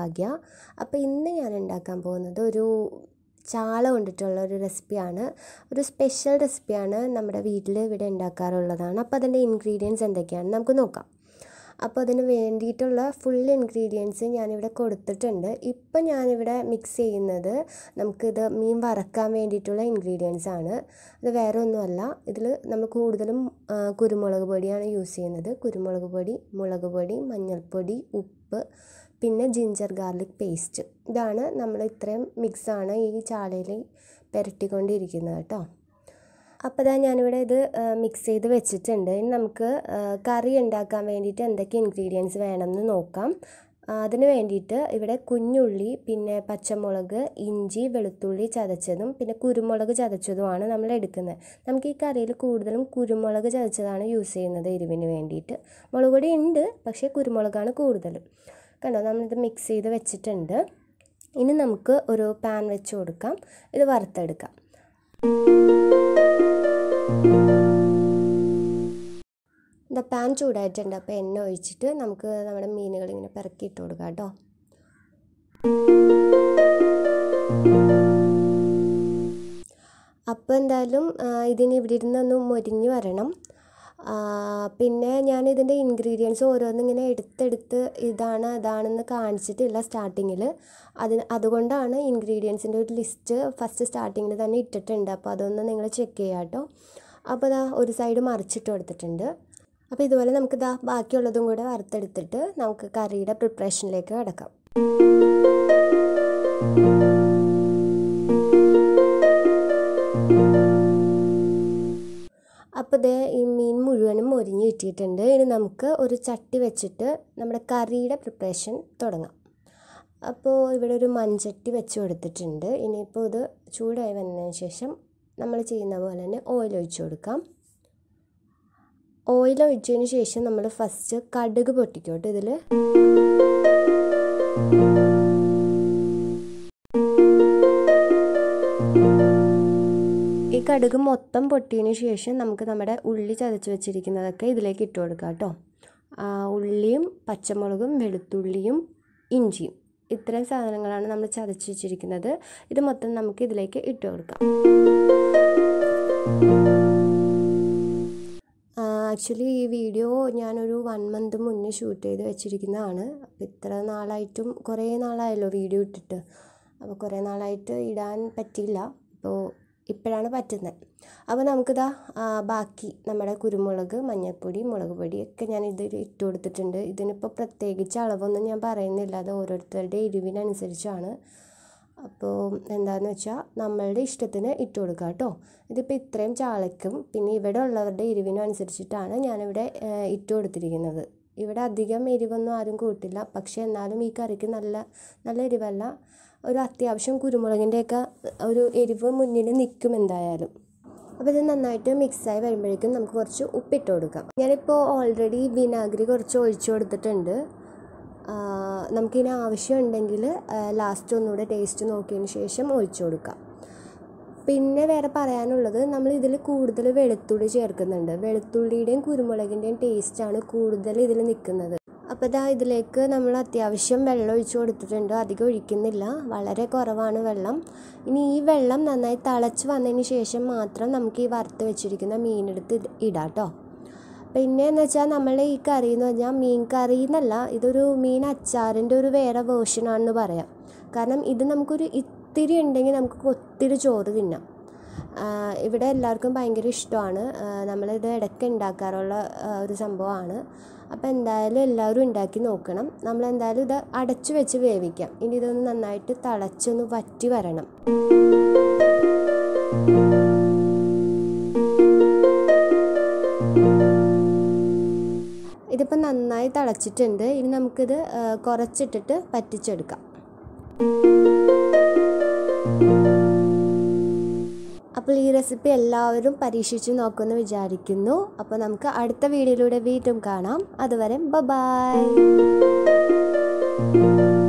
ഭാഗ്യ അപ്പോൾ ഇന്ന് ഞാൻ ഉണ്ടാക്കാൻ പോകുന്നത് ഒരു ചാള കൊണ്ടിട്ടുള്ള ഒരു റെസിപ്പിയാണ് ഒരു സ്പെഷ്യൽ റെസിപ്പിയാണ് നമ്മുടെ വീട്ടിൽ ഇവിടെ ഉണ്ടാക്കാറുള്ളതാണ് അപ്പോൾ അതിൻ്റെ ഇൻഗ്രീഡിയൻസ് എന്തൊക്കെയാണ് നമുക്ക് നോക്കാം അപ്പോൾ അതിന് വേണ്ടിയിട്ടുള്ള ഫുൾ ഇൻഗ്രീഡിയൻസ് ഞാനിവിടെ കൊടുത്തിട്ടുണ്ട് ഇപ്പം ഞാനിവിടെ മിക്സ് ചെയ്യുന്നത് നമുക്കിത് മീൻ വറക്കാൻ വേണ്ടിയിട്ടുള്ള ഇൻഗ്രീഡിയൻസ് ആണ് ഇത് വേറെ ഒന്നുമല്ല ഇതിൽ നമ്മൾ കൂടുതലും ആ, കുരുമുളക് പൊടിയാണ് യൂസ് ചെയ്യുന്നത് കുരുമുളക് പൊടി മുളക് പൊടി മഞ്ഞൾപ്പൊടി ഉപ്പ് പിന്നെ ജിഞ്ചർ ഗാർലിക് പേസ്റ്റ് ഇതാണ് നമ്മൾ ഇത്രയും മിക്സാണ് ഈ ചാളയിൽ പുരട്ടിക്കൊണ്ടിരിക്കുന്നത് കേട്ടോ അപ്പോൾ ഇതാ ഞാനിവിടെ ഇത് മിക്സ് ചെയ്ത് വെച്ചിട്ടുണ്ട് ഇനി നമുക്ക് ആ, കറി ഉണ്ടാക്കാൻ വേണ്ടിയിട്ട് എന്തൊക്കെ ഇൻഗ്രീഡിയൻസ് വേണമെന്ന് നോക്കാം ആ, അതിന് വേണ്ടിയിട്ട് ഇവിടെ കുഞ്ഞുള്ളി പിന്നെ പച്ചമുളക് ഇഞ്ചി വെളുത്തുള്ളി ചതച്ചതും പിന്നെ കുരുമുളക് ചതച്ചതുമാണ് നമ്മൾ എടുക്കുന്നത് നമുക്ക് ഈ കറിയിൽ കൂടുതലും കുരുമുളക് ചതച്ചതാണ് യൂസ് ചെയ്യുന്നത് എരിവിന് വേണ്ടിയിട്ട് മുളക് പൊടി ഉണ്ട് പക്ഷേ കുരുമുളകാണ് കൂടുതലും കണ്ടോ നമ്മളിത് മിക്സ് ചെയ്ത് വെച്ചിട്ടുണ്ട് ഇനി നമുക്ക് ഒരു പാൻ വെച്ച് കൊടുക്കാം ഇത് വറുത്തെടുക്കാം എന്താ പാൻ ചൂടായിട്ടുണ്ട് അപ്പോൾ എണ്ണ ഒഴിച്ചിട്ട് നമുക്ക് നമ്മുടെ മീനുകൾ ഇങ്ങനെ പെറുക്കി ഇട്ട് കൊടുക്കാം കേട്ടോ അപ്പോൾ എന്തായാലും ആ, ഇതിന് ഇവിടെ ഇരുന്നൊന്ന് മൊരിഞ്ഞ് വരണം ആ, പിന്നെ ഞാൻ ഇതിൻ്റെ ഇൻഗ്രീഡിയൻസ് ഓരോന്നിങ്ങനെ എടുത്തെടുത്ത് ഇതാണ് അതാണെന്ന് കാണിച്ചിട്ടില്ല സ്റ്റാർട്ടിങ്ങിൽ അതിന് അതുകൊണ്ടാണ് ഇൻഗ്രീഡിയൻസിൻ്റെ ഒരു ലിസ്റ്റ് ഫസ്റ്റ് സ്റ്റാർട്ടിങ്ങിൽ തന്നെ ഇട്ടിട്ടുണ്ട് അപ്പോൾ അതൊന്ന് നിങ്ങൾ ചെക്ക് ചെയ്യാം കേട്ടോ അപ്പോൾ ഇതാ ഒരു സൈഡ് മറിച്ചിട്ട് കൊടുത്തിട്ടുണ്ട് അപ്പോൾ ഇതുപോലെ നമുക്ക് ഇതാ ബാക്കിയുള്ളതും കൂടെ വറുത്തെടുത്തിട്ട് നമുക്ക് കറിയുടെ പ്രിപ്പറേഷനിലേക്ക് കിടക്കാം അപ്പോൾ ദേ ഈ മീൻ മുഴുവനും മൊരിഞ്ഞ് കിട്ടിയിട്ടുണ്ട് ഇനി നമുക്ക് ഒരു ചട്ടി വെച്ചിട്ട് നമ്മുടെ കറിയുടെ പ്രിപ്പറേഷൻ തുടങ്ങാം അപ്പോൾ ഇവിടെ ഒരു മൺചട്ടി വെച്ച് കൊടുത്തിട്ടുണ്ട് ഇനിയിപ്പോൾ ഇത് ചൂടായി വന്നതിന് ശേഷം നമ്മൾ ചെയ്യുന്ന പോലെ തന്നെ ഓയിൽ ഒഴിച്ചു കൊടുക്കാം ഓയിൽ ഒഴിച്ചതിന് ശേഷം നമ്മൾ ഫസ്റ്റ് കടുക് പൊട്ടിക്കോട്ടെ ഇതിൽ ഈ കടുക് മൊത്തം പൊട്ടിയതിന് ശേഷം നമുക്ക് നമ്മുടെ ഉള്ളി ചതച്ച് വെച്ചിരിക്കുന്നതൊക്കെ ഇതിലേക്ക് ഇട്ട് കൊടുക്കാം കേട്ടോ ആ, ഉള്ളിയും പച്ചമുളകും വെളുത്തുള്ളിയും ഇഞ്ചിയും ഇത്രയും സാധനങ്ങളാണ് നമ്മൾ ചതച്ച് വെച്ചിരിക്കുന്നത് ഇത് മൊത്തം നമുക്ക് ഇതിലേക്ക് ഇട്ട് കൊടുക്കാം ആക്ച്വലി ഈ വീഡിയോ ഞാനൊരു വൺ മന്ത് മുന്നേ ഷൂട്ട് ചെയ്ത് വെച്ചിരിക്കുന്നതാണ് അപ്പോൾ ഇത്ര നാളായിട്ടും കുറേ നാളായല്ലോ വീഡിയോ ഇട്ടിട്ട് അപ്പോൾ കുറേ നാളായിട്ട് ഇടാൻ പറ്റിയില്ല അപ്പോൾ ഇപ്പോഴാണ് പറ്റുന്നത് അപ്പോൾ നമുക്കിതാ ആ, ബാക്കി നമ്മുടെ കുരുമുളക് മഞ്ഞൾപ്പൊടി മുളക് പൊടി ഒക്കെ ഞാൻ ഇതിൽ ഇട്ട് കൊടുത്തിട്ടുണ്ട് ഇതിനിപ്പോൾ പ്രത്യേകിച്ച് അളവൊന്നും ഞാൻ പറയുന്നില്ല അത് ഓരോരുത്തരുടെ എരിവിനനുസരിച്ചാണ് അപ്പോൾ എന്താണെന്ന് വെച്ചാൽ നമ്മളുടെ ഇഷ്ടത്തിന് ഇട്ട് കൊടുക്കുക കേട്ടോ ഇതിപ്പോൾ ഇത്രയും ചാളയ്ക്കും പിന്നെ ഇവിടെ ഉള്ളവരുടെ എരിവിനും അനുസരിച്ചിട്ടാണ് ഞാനിവിടെ ഏഹ്, ഇട്ട് കൊടുത്തിരിക്കുന്നത് ഇവിടെ അധികം എരിവൊന്നും ആരും കൂട്ടില്ല പക്ഷേ എന്നാലും ഈ കറിക്ക് നല്ല നല്ല എരിവല്ല ഒരു അത്യാവശ്യം കുരുമുളകിൻ്റെയൊക്കെ ഒരു എരിവ് മുന്നിൽ നിൽക്കും എന്തായാലും അപ്പോൾ ഇത് നന്നായിട്ട് മിക്സായി വരുമ്പോഴേക്കും നമുക്ക് കുറച്ച് ഉപ്പിട്ട് കൊടുക്കാം ഞാനിപ്പോൾ ഓൾറെഡി വിനാഗിരി കുറച്ച് ഒഴിച്ചു കൊടുത്തിട്ടുണ്ട് ആ, നമുക്കിനി ആവശ്യമുണ്ടെങ്കിൽ ലാസ്റ്റ് ഒന്നുകൂടെ ടേസ്റ്റ് നോക്കിയതിന് ശേഷം ഒഴിച്ചു കൊടുക്കാം പിന്നെ വേറെ പറയാനുള്ളത് നമ്മൾ ഇതിൽ കൂടുതൽ വെളുത്തുള്ളി ചേർക്കുന്നുണ്ട് വെളുത്തുള്ളിയുടെയും കുരുമുളകിൻ്റെയും ടേസ്റ്റാണ് കൂടുതൽ ഇതിൽ നിൽക്കുന്നത് അപ്പോൾ ഇതാ ഇതിലേക്ക് നമ്മൾ അത്യാവശ്യം വെള്ളം ഒഴിച്ച് കൊടുത്തിട്ടുണ്ട് അധികം ഒഴിക്കുന്നില്ല വളരെ കുറവാണ് വെള്ളം ഇനി ഈ വെള്ളം നന്നായി തിളച്ച് വന്നതിന് ശേഷം മാത്രം നമുക്ക് ഈ വറുത്ത് വെച്ചിരിക്കുന്ന മീനെടുത്ത് ഇത് ഇടാം കേട്ടോ പിന്നെ എന്ന് വെച്ചാൽ നമ്മൾ ഈ കറി എന്ന് പറഞ്ഞാൽ മീൻ കറി എന്നല്ല ഇതൊരു മീൻ അച്ചാറിൻ്റെ ഒരു വേറെ വേർഷനാണെന്ന് പറയാം കാരണം ഇത് നമുക്കൊരു ഇത്തിരി ഉണ്ടെങ്കിൽ നമുക്ക് ഒത്തിരി ചോറ് തിന്നാം ആ, ഇവിടെ എല്ലാവർക്കും ഭയങ്കര ഇഷ്ടമാണ് ആ, നമ്മളിത് ഇടയ്ക്ക് ഉണ്ടാക്കാറുള്ള ആ, ഒരു സംഭവമാണ് അപ്പോൾ എന്തായാലും എല്ലാവരും ഉണ്ടാക്കി നോക്കണം നമ്മൾ എന്തായാലും ഇത് അടച്ചു വെച്ച് വേവിക്കാം ഇനി ഇതൊന്ന് നന്നായിട്ട് തിളച്ചൊന്ന് വറ്റി വരണം ഇതിപ്പോൾ നന്നായി തിളച്ചിട്ടുണ്ട് ഇനി നമുക്കിത് ആ, കുറച്ചിട്ടിട്ട് പറ്റിച്ചെടുക്കാം അപ്പോൾ ഈ റെസിപ്പി എല്ലാവരും പരീക്ഷിച്ച് നോക്കുമെന്ന് വിചാരിക്കുന്നു അപ്പോൾ നമുക്ക് അടുത്ത വീഡിയോയിലൂടെ വീണ്ടും കാണാം അതുവരെ ബ ബായ്